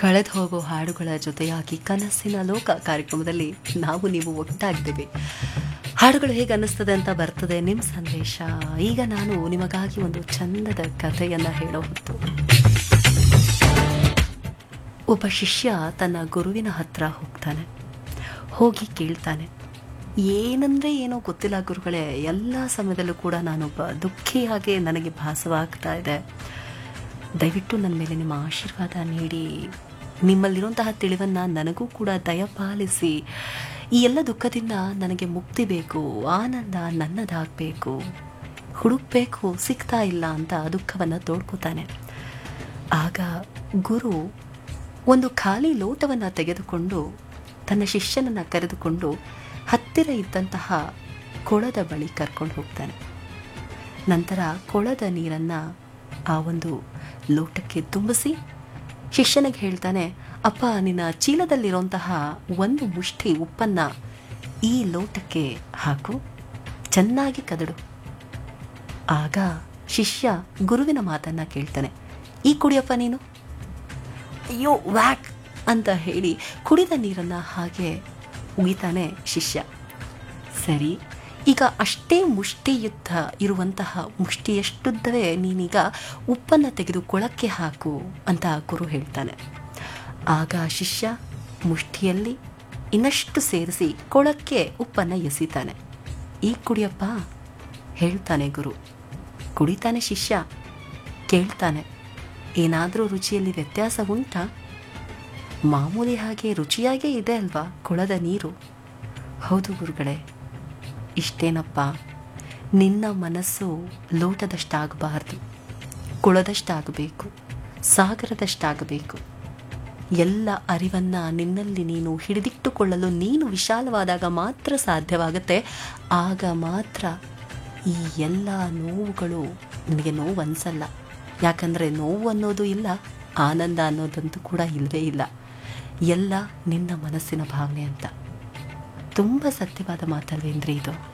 ಕಳೆದು ಹೋಗೋ ಹಾಡುಗಳ ಜೊತೆಯಾಗಿ ಕನಸಿನ ಲೋಕ ಕಾರ್ಯಕ್ರಮದಲ್ಲಿ ನಾವು ನೀವು ಒಟ್ಟಾಗ್ತೀವಿ ಹಾಡುಗಳು ಹೇಗೆ ಅನ್ನಿಸ್ತದೆ ಅಂತ ಬರ್ತದೆ ನಿಮ್ಮ ಸಂದೇಶ ಈಗ ನಾನು ನಿಮಗಾಗಿ ಒಂದು ಚಂದದ ಕಥೆಯನ್ನ ಹೇಳೋ ಹೊತ್ತು ಒಬ್ಬ ಶಿಷ್ಯ ತನ್ನ ಗುರುವಿನ ಹತ್ರ ಹೋಗ್ತಾನೆ ಹೋಗಿ ಕೇಳ್ತಾನೆ ಏನಂದ್ರೆ ಏನೋ ಗೊತ್ತಿಲ್ಲ ಗುರುಗಳೇ ಎಲ್ಲ ಸಮಯದಲ್ಲೂ ಕೂಡ ನಾನೊಬ್ಬ ದುಃಖಿಯಾಗಿ ನನಗೆ ಭಾಸವಾಗ್ತಾ ಇದೆ ದಯವಿಟ್ಟು ನನ್ನ ಮೇಲೆ ನಿಮ್ಮ ಆಶೀರ್ವಾದ ನೀಡಿ ನಿಮ್ಮಲ್ಲಿರುವಂತಹ ತಿಳಿವನ್ನು ನನಗೂ ಕೂಡ ದಯಪಾಲಿಸಿ ಈ ಎಲ್ಲ ದುಃಖದಿಂದ ನನಗೆ ಮುಕ್ತಿ ಬೇಕು ಆನಂದ ನನ್ನದಾಗಬೇಕು ಹುಡುಕ್ಬೇಕು ಸಿಗ್ತಾ ಇಲ್ಲ ಅಂತ ದುಃಖವನ್ನು ತೋಡ್ಕೋತಾನೆ ಆಗ ಗುರು ಒಂದು ಖಾಲಿ ಲೋಟವನ್ನು ತೆಗೆದುಕೊಂಡು ತನ್ನ ಶಿಷ್ಯನನ್ನು ಕರೆದುಕೊಂಡು ಹತ್ತಿರ ಇದ್ದಂತಹ ಕೊಳದ ಬಳಿ ಕರ್ಕೊಂಡು ಹೋಗ್ತಾನೆ ನಂತರ ಕೊಳದ ನೀರನ್ನು ಆ ಒಂದು ಲೋಟಕ್ಕೆ ತುಂಬಿಸಿ ಶಿಷ್ಯನಿಗೆ ಹೇಳ್ತಾನೆ ಅಪ್ಪ ನಿನ್ನ ಚೀಲದಲ್ಲಿರುವಂತಹ ಒಂದು ಮುಷ್ಟಿ ಉಪ್ಪನ್ನು ಈ ಲೋಟಕ್ಕೆ ಹಾಕು ಚೆನ್ನಾಗಿ ಕದಡು ಆಗ ಶಿಷ್ಯ ಗುರುವಿನ ಮಾತನ್ನ ಕೇಳ್ತಾನೆ ಈ ಕುಡಿಯಪ್ಪ ನೀನು ಅಯ್ಯೋ ವ್ಯಾಕ್ ಅಂತ ಹೇಳಿ ಕುಡಿದ ನೀರನ್ನು ಹಾಗೆ ಉಗಿತಾನೆ ಶಿಷ್ಯ ಸರಿ ಈಗ ಅಷ್ಟೇ ಮುಷ್ಟಿಯುದ್ಧ ಇರುವಂತಹ ಮುಷ್ಟಿಯಷ್ಟುದ್ದವೇ ನೀನೀಗ ಉಪ್ಪನ್ನು ತೆಗೆದು ಕೊಳಕ್ಕೆ ಹಾಕು ಅಂತ ಗುರು ಹೇಳ್ತಾನೆ ಆಗ ಶಿಷ್ಯ ಮುಷ್ಟಿಯಲ್ಲಿ ಇನ್ನಷ್ಟು ಸೇರಿಸಿ ಕೊಳಕ್ಕೆ ಉಪ್ಪನ್ನು ಎಸಿತಾನೆ ಈಗ ಕುಡಿಯಪ್ಪ ಹೇಳ್ತಾನೆ ಗುರು ಕುಡಿತಾನೆ ಶಿಷ್ಯ ಕೇಳ್ತಾನೆ ಏನಾದರೂ ರುಚಿಯಲ್ಲಿ ವ್ಯತ್ಯಾಸ ಉಂಟಾ ಮಾಮೂಲಿ ಹಾಗೆ ರುಚಿಯಾಗೇ ಇದೆ ಅಲ್ವಾ ಕೊಳದ ನೀರು ಹೌದು ಗುರುಗಳೇ ಇಷ್ಟೇನಪ್ಪ ನಿನ್ನ ಮನಸ್ಸು ಲೋಟದಷ್ಟಾಗಬಾರ್ದು ಕುಳದಷ್ಟಾಗಬೇಕು ಸಾಗರದಷ್ಟಾಗಬೇಕು ಎಲ್ಲ ಅರಿವನ್ನ ನಿನ್ನಲ್ಲಿ ನೀನು ಹಿಡಿದಿಟ್ಟುಕೊಳ್ಳಲು ನೀನು ವಿಶಾಲವಾದಾಗ ಮಾತ್ರ ಸಾಧ್ಯವಾಗುತ್ತೆ ಆಗ ಮಾತ್ರ ಈ ಎಲ್ಲ ನೋವುಗಳು ನಿನಗೆ ನೋವು ಅನ್ಸಲ್ಲ ಯಾಕಂದರೆ ನೋವು ಅನ್ನೋದು ಇಲ್ಲ ಆನಂದ ಅನ್ನೋದಂತೂ ಕೂಡ ಇಲ್ಲವೇ ಇಲ್ಲ ಎಲ್ಲ ನಿನ್ನ ಮನಸ್ಸಿನ ಭಾವನೆ ಅಂತ ತುಂಬ ಸತ್ಯವಾದ ಮಾತಲ್ವೇಂದ್ರಿ ಇದು